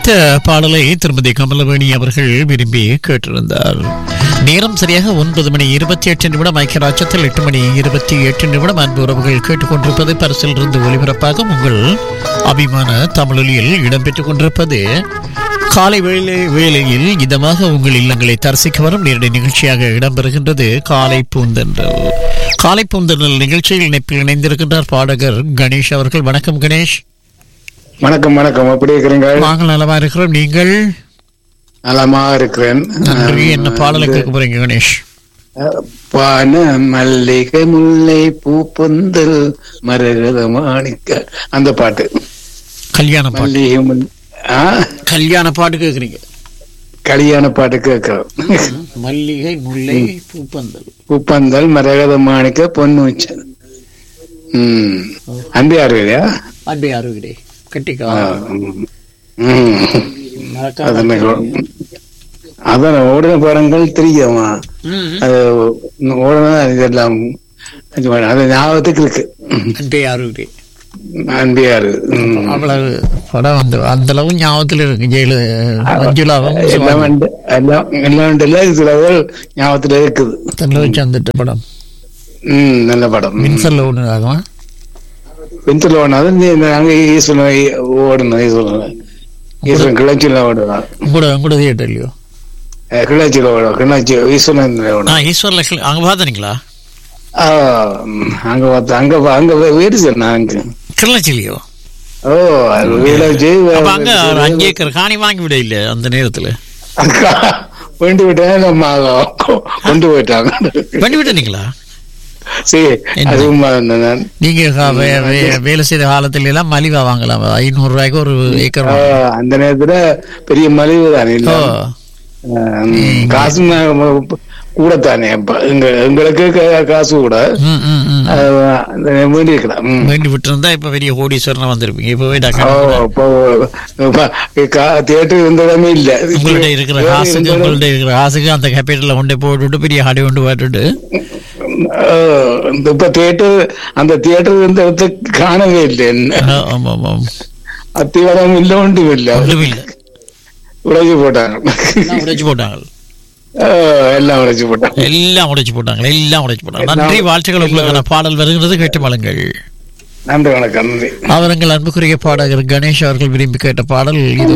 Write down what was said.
ஒலித்த பாடலை திருமதி கமலவேணி அவர்கள் விரும்பி கேட்டிருந்தார் நேரம் சரியாக ஒன்பது மணி இருபத்தி எட்டு நிமிடம் ஐக்கியராட்சத்தில் எட்டு மணி இருபத்தி எட்டு நிமிடம் அன்பு உறவுகள் கேட்டுக்கொண்டிருப்பது பரிசில் இருந்து ஒலிபரப்பாக உங்கள் அபிமான தமிழொலியில் இடம்பெற்றுக் கொண்டிருப்பது காலை வேளை வேளையில் இதமாக உங்கள் இல்லங்களை தரிசிக்க வரும் நேரடி நிகழ்ச்சியாக இடம்பெறுகின்றது காலை பூந்தென்றல் காலை பூந்தென்றல் நிகழ்ச்சியில் இணைப்பில் இணைந்திருக்கின்றார் பாடகர் கணேஷ் அவர்கள் வணக்கம் கணேஷ் வணக்கம் வணக்கம் எப்படி இருக்கிறீங்க நாங்கள் நலமா இருக்கிறோம் நீங்கள் நலமா இருக்கிறேன் நன்றி என்ன பாடலை கேட்க போறீங்க கணேஷ் பான மல்லிகை முல்லை பூப்பந்தல் மரகத மாணிக்க அந்த பாட்டு கல்யாண பாட்டு மல்லிகை முல் ஆ, கல்யாண பாட்டு கேக்குறீங்க கல்யாண பாட்டு கேட்கிறோம் மல்லிகை முல்லை பூப்பந்தல் பூப்பந்தல் மரகத மாணிக்க பொண்ணு வச்சது ம் அன்பியார் இல்லையா அன்பே அருகிடே கட்டிக்கா ஆ, ம். ம். அதனை அதனை ஓடின படங்கள் தெரியுமா அது ஓடின இதெல்லாம் அது ஞாபகத்துக்கு இருக்கு அன்பே அருகிடே அன்பியாரு ம். அவ்வளவு படம் வந்து அந்த அளவு ஞாபகத்தில் இருக்கு ஜெயிலு மஞ்சுளாவும் எல்லாம் உண்டு. எல்லாம் எல்லாம் உண்டுல்ல, சிலவர் ஞாபகத்துல இருக்குது தன்னை வச்சு வந்துட்ட படம் ம் நல்ல படம் மின்சல்ல ஒண்ணு ஆகும் பென்சில் ஓடினது நீ நாங்க ஈஸ்வரன் ஓடணும் ஈஸ்வரன் ஈஸ்வரன் கிளச்சில ஓடுவான் உங்களோட உங்களோட தியேட்டர் இல்லையோ கிளச்சில ஓடும் கிளச்சி ஈஸ்வரன் ஓடும் ஆ ஈஸ்வர்ல அங்க பாத்தீங்களா ஆ, ம், அங்க பார்த்து அங்க பா- அங்க வீடு சொன்னா அங்க கிளச்சிலையோ ஓ அது வீடாச்சு அப்ப அங்க ஒரு அஞ்சு ஏக்கர் காணி வாங்கி விட இல்ல அந்த நேரத்துல கொண்டு விட்டேன் நம்ம கொ- கொண்டு போயிட்டாங்க பண்ணி விட்டீங்களா சரி என்ன? அது உண்மை தான் நீங்க க- வே- வே- வேலை செய்த காலத்துல எல்லாம் மலிவா வாங்கலாம் ஐநூறு ரூபாய்க்கு ஒரு ஏக்கர் ஆ, வாங்கலாம். அந்த நேரத்துல பெரிய மலிவு தானே இல்ல ஓ ஆம், காசு கூட தானே அப்ப எங்க எங்களுக்கு க- காசு கூட ம், ம், ம். வேண்டி இருக்கலாம் ம். வேண்டி விட்டு இருந்தா இப்ப பெரிய கோடீஸ்வரனா வந்திருப்பீங்க இப்பவே ஓ, டக்கு இப்போ தியேட்டர் இருந்த இடமே இல்ல உங்கள்ட்ட இருக்கிற காசுக்கு உங்கள்ட்ட இருக்கிற காசுக்கு அந்த கேபிட்டல்ல கொண்டு போட்டுட்டு பெரிய ஹாடி கொண்டு போட்டுட்டு ஓ, இந்த இப்ப தியேட்டர் அந்த தியேட்டர் இருந்த இடத்தை காணவே இல்லை என்ன ஆ, ஆமா ஆமா அத்திவாரம் இல்ல ஒன்றும் இல்ல ஒன்றும் இல்ல உடைச்சு போட்டாங்க எல்லாம் உடைச்சு போட்டாங்க ஓ, எல்லாம் உடைச்சு போட்டாங்க எல்லாம் உடைச்சு போட்டாங்க எல்லாம் உடைச்சு போட்டாங்க நன்றி வாழ்த்துக்கள் உங்களுக்கான பாடல் வருகிறது கேட்டு மலங்கள் நன்றி வணக்கம் நன்றி அவர் எங்கள் அன்புக்குரிய பாடகர் கணேஷ் அவர்கள் விரும்பி கேட்ட பாடல் இது